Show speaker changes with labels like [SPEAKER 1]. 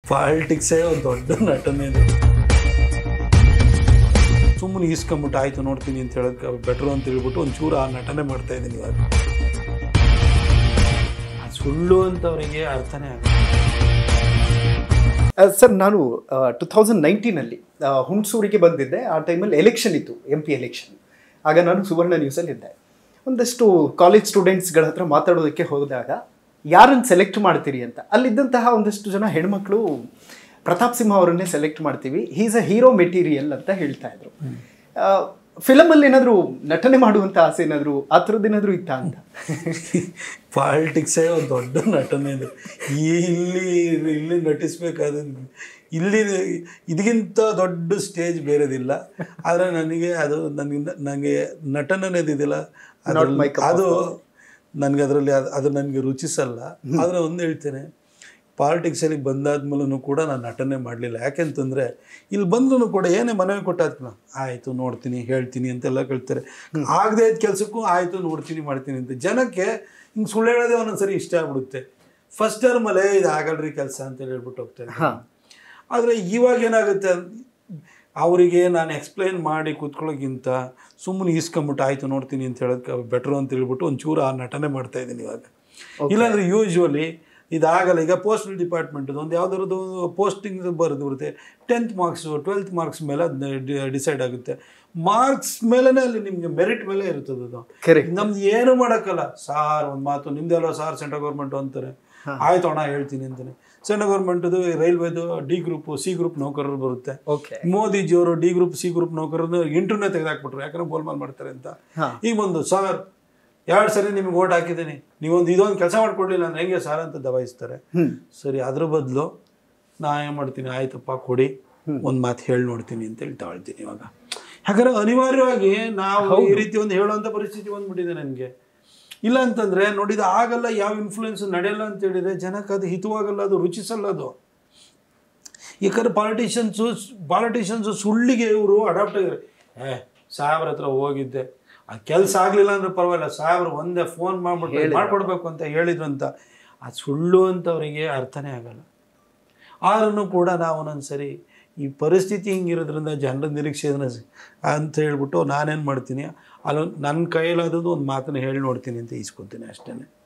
[SPEAKER 1] ಪಾಲಿಟಿಕ್ಸೇ ಒಂದು ದೊಡ್ಡ ನಟನೆ ಇದು ಸುಮ್ಮನೆ ಈಸ್ಕೊಂಬಿಟ್ಟು ಆಯ್ತು ನೋಡ್ತೀನಿ ಅಂತ ಹೇಳೋಕೆ ಬೆಟ್ರು ಅಂತ ಹೇಳ್ಬಿಟ್ಟು ಒಂಚೂರು ಆ ನಟನೆ ಮಾಡ್ತಾ ಇದ್ದೀನಿ ಇವಾಗ ಆ ಸುಳ್ಳು ಅಂತವರಿಗೆ ಅರ್ಥನೇ ಆಗಲ್ಲ
[SPEAKER 2] ಸರ್ ನಾನು ಟು ತೌಸಂಡ್ ನೈನ್ಟೀನಲ್ಲಿ ಹುಣಸೂರಿಗೆ ಬಂದಿದ್ದೆ ಆ ಟೈಮಲ್ಲಿ ಎಲೆಕ್ಷನ್ ಇತ್ತು ಎಂ ಪಿ ಎಲೆಕ್ಷನ್ ಆಗ ನಾನು ಸುವರ್ಣ ನ್ಯೂಸಲ್ಲಿ ಇದ್ದೆ ಒಂದಷ್ಟು ಕಾಲೇಜ್ ಸ್ಟೂಡೆಂಟ್ಸ್ಗಳ ಹತ್ರ ಮಾತಾಡೋದಕ್ಕೆ ಹೋದಾಗ ಯಾರನ್ನು ಸೆಲೆಕ್ಟ್ ಮಾಡ್ತೀರಿ ಅಂತ ಅಲ್ಲಿದ್ದಂತಹ ಒಂದಷ್ಟು ಜನ ಹೆಣ್ಮಕ್ಳು ಪ್ರತಾಪ್ ಸಿಂಹ ಅವರನ್ನೇ ಸೆಲೆಕ್ಟ್ ಮಾಡ್ತೀವಿ ಹೀಸ್ ಅ ಹೀರೋ ಮೆಟೀರಿಯಲ್ ಅಂತ ಹೇಳ್ತಾ ಇದ್ರು ಫಿಲಮಲ್ಲಿ ಏನಾದರೂ ನಟನೆ ಮಾಡುವಂಥ ಆಸೆ ಏನಾದರೂ ಆ ಥರದ್ದು ಏನಾದರೂ ಇತ್ತಾ ಅಂತ
[SPEAKER 1] ಪಾಲಿಟಿಕ್ಸೇ ಒಂದು ದೊಡ್ಡ ನಟನೆ ಇದು ಈ ಇಲ್ಲಿ ಇಲ್ಲಿ ನಟಿಸ್ಬೇಕಾದ ಇಲ್ಲಿ ಇದಕ್ಕಿಂತ ದೊಡ್ಡ ಸ್ಟೇಜ್ ಬೇರೆದಿಲ್ಲ ಆದರೆ ನನಗೆ ಅದು ನನಗೆ ನನಗೆ ನಟನೆ ಅನ್ನೋದಿದೆಯಲ್ಲ
[SPEAKER 2] Not my cup of
[SPEAKER 1] ಅದು ನನಗೆ ಅದರಲ್ಲಿ ಅದು ಅದು ನನಗೆ ರುಚಿಸಲ್ಲ ಆದರೆ ಒಂದು ಹೇಳ್ತೇನೆ ಪಾಲಿಟಿಕ್ಸಲ್ಲಿ ಬಂದಾದ್ಮೇಲೂ ಕೂಡ ನಾನು ನಟನೆ ಮಾಡಲಿಲ್ಲ ಯಾಕೆಂತಂದರೆ ಇಲ್ಲಿ ಬಂದ್ರೂ ಕೂಡ ಏನೇ ಮನವಿ ಕೊಟ್ಟಾದ್ಮೇಲೆ ಆಯಿತು ನೋಡ್ತೀನಿ ಹೇಳ್ತೀನಿ ಅಂತೆಲ್ಲ ಕೇಳ್ತಾರೆ ಆಗದೇ ಇದ್ದ ಕೆಲಸಕ್ಕೂ ಆಯಿತು ನೋಡ್ತೀನಿ ಮಾಡ್ತೀನಿ ಅಂತ ಜನಕ್ಕೆ ಹಿಂಗೆ ಸುಳ್ಳು ಹೇಳೋದೇ ಒಂದೊಂದ್ಸರಿ ಇಷ್ಟ ಆಗ್ಬಿಡುತ್ತೆ ಫಸ್ಟ್ ಟರ್ಮಲ್ಲೇ ಇದು ಆಗಲ್ರಿ ಕೆಲಸ ಅಂತ ಹೇಳ್ಬಿಟ್ಟು ಹೋಗ್ತಾರೆ
[SPEAKER 2] ಹಾಂ
[SPEAKER 1] ಆದರೆ ಇವಾಗ ಏನಾಗುತ್ತೆ ಅವರಿಗೆ ನಾನು ಎಕ್ಸ್ಪ್ಲೈನ್ ಮಾಡಿ ಕೂತ್ಕೊಳ್ಳೋಕ್ಕಿಂತ ಸುಮ್ಮನೆ ಈಸ್ಕೊಂಬಿಟ್ಟು ಆಯಿತು ನೋಡ್ತೀನಿ ಅಂತ ಹೇಳೋಕ್ಕೆ ಬೆಟ್ರು ಅಂತ ಹೇಳ್ಬಿಟ್ಟು ಒಂಚೂರು ಆ ನಟನೆ ಮಾಡ್ತಾ ಇದ್ದೀನಿ ಇವಾಗ ಇಲ್ಲಾಂದರೆ ಯೂಶ್ವಲಿ ಇದಾಗಲ್ಲ ಈಗ ಪೋಸ್ಟಲ್ ಡಿಪಾರ್ಟ್ಮೆಂಟ್ ಒಂದು ಯಾವ್ದಾರದ್ದು ಪೋಸ್ಟಿಂಗ್ ಬರೆದು ಬರುತ್ತೆ ಟೆಂತ್ ಮಾರ್ಕ್ಸು ಟ್ವೆಲ್ತ್ ಮಾರ್ಕ್ಸ್ ಮೇಲೆ ಅದು ಡಿಸೈಡ್ ಆಗುತ್ತೆ ಮಾರ್ಕ್ಸ್ ಮೇಲೇ ಅಲ್ಲಿ ನಿಮಗೆ ಮೆರಿಟ್ ಮೇಲೆ ಇರ್ತದೆ ಅದು
[SPEAKER 2] ಕರೆಕ್ಟ್
[SPEAKER 1] ನಮ್ದು ಏನು ಮಾಡೋಕ್ಕಲ್ಲ ಸಾರ್ ಒಂದು ಮಾತು ನಿಮ್ದೆಲ್ಲ ಸಾರ್ ಸೆಂಟ್ರಲ್ ಗೌರ್ಮೆಂಟ್ ಅಂತಾರೆ ಆಯ್ತು ಅಣ್ಣ ಹೇಳ್ತೀನಿ ಅಂತಾನೆ ಸೆಂಟ್ರಲ್ ಗೌರ್ಮೆಂಟ್ದು ರೈಲ್ವೆದು ಡಿ ಗ್ರೂಪ್ ಸಿ ಗ್ರೂಪ್ ನೌಕರರು ಬರುತ್ತೆ
[SPEAKER 2] ಓಕೆ
[SPEAKER 1] ಮೋದಿಜಿಯವರು ಡಿ ಗ್ರೂಪ್ ಸಿ ಗ್ರೂಪ್ ನೌಕರನ್ನು ಇಂಟರ್ವ್ಯೂನೇ ತೆಗೆದಾಕ್ಬಿಟ್ರು ಯಾಕಂದ್ರೆ ಗೋಲ್ಮಾಲ್ ಮಾಡ್ತಾರೆ ಅಂತ
[SPEAKER 2] ಹಾಂ
[SPEAKER 1] ಈಗ ಬಂದು ಸರ್ ಎರಡು ಸರಿ ನಿಮ್ಗೆ ಓಟ್ ಹಾಕಿದ್ದೀನಿ ನೀವೊಂದು ಇದೊಂದು ಕೆಲಸ ಮಾಡ್ಕೊಡ್ಲಿಲ್ಲ ಅಂದ್ರೆ ಹೆಂಗೆ ಸರ್ ಅಂತ ದಬಾಯಿಸ್ತಾರೆ
[SPEAKER 2] ಹ್ಞೂ
[SPEAKER 1] ಸರಿ ಅದ್ರ ಬದಲು ನಾ ಏನು ಮಾಡ್ತೀನಿ ಆಯ್ತಪ್ಪ ಕೊಡಿ ಒಂದು ಮಾತು ಹೇಳಿ ನೋಡ್ತೀನಿ ಅಂತ ಹೇಳಿ ತಗೊಳ್ತೀನಿ ಇವಾಗ ಯಾಕಂದ್ರೆ ಅನಿವಾರ್ಯವಾಗಿ ನಾವು ಈ ರೀತಿ ಒಂದು ಹೇಳುವಂಥ ಪರಿಸ್ಥಿತಿ ಬಂದ್ಬಿಟ್ಟಿದೆ ನನಗೆ ಇಲ್ಲ ಅಂತಂದ್ರೆ ನೋಡಿದ ಆಗಲ್ಲ ಯಾವ ಇನ್ಫ್ಲೂಯೆನ್ಸ್ ನಡೆಯಲ್ಲ ಅಂತ ಹೇಳಿದ್ರೆ ಜನಕ್ಕೆ ಅದು ಹಿತವಾಗಲ್ಲ ಅದು ರುಚಿಸಲ್ಲ ಅದು ಯಾಕಂದ್ರೆ ಪಾಲಿಟಿಷಿಯನ್ಸು ಪಾಲಿಟಿಷಿಯನ್ಸು ಸುಳ್ಳಿಗೆ ಇವರು ಅಡಾಪ್ಟ್ ಆಗಿದ್ದಾರೆ ಏ ಸಾಹೇಬ್ರ ಹತ್ರ ಹೋಗಿದ್ದೆ ಆ ಕೆಲಸ ಆಗಲಿಲ್ಲ ಅಂದ್ರೆ ಪರವಾಗಿಲ್ಲ ಸಾಹೇಬ್ರು ಒಂದೇ ಫೋನ್ ಮಾಡ್ಬಿಟ್ಟು ಮಾಡ್ಕೊಡ್ಬೇಕು ಅಂತ ಹೇಳಿದ್ರು ಅಂತ ಆ ಸುಳ್ಳು ಅಂತ ಅವರಿಗೆ ಅರ್ಥನೇ ಆಗಲ್ಲ ಆದ್ರೂ ಕೂಡ ನಾವು ಒಂದೊಂದ್ಸರಿ ಈ ಪರಿಸ್ಥಿತಿ ಹಿಂಗಿರೋದ್ರಿಂದ ಜನರ ನಿರೀಕ್ಷೆ ಇದನ್ನ ಸ- ಅಂತ ಹೇಳ್ಬಿಟ್ಟು ನಾನೇನು ಮಾಡ್ತೀನಿ ಅಲ್ಲೊಂದು ನನ್ನ ಕೈಯಲ್ಲಾದದ್ದು ಒಂದು ಮಾತನ್ನ ಹೇಳಿ ನೋಡ್ತೀನಿ ಅಂತ ಈಸ್ಕೊತೀನಿ ಅಷ್ಟೇ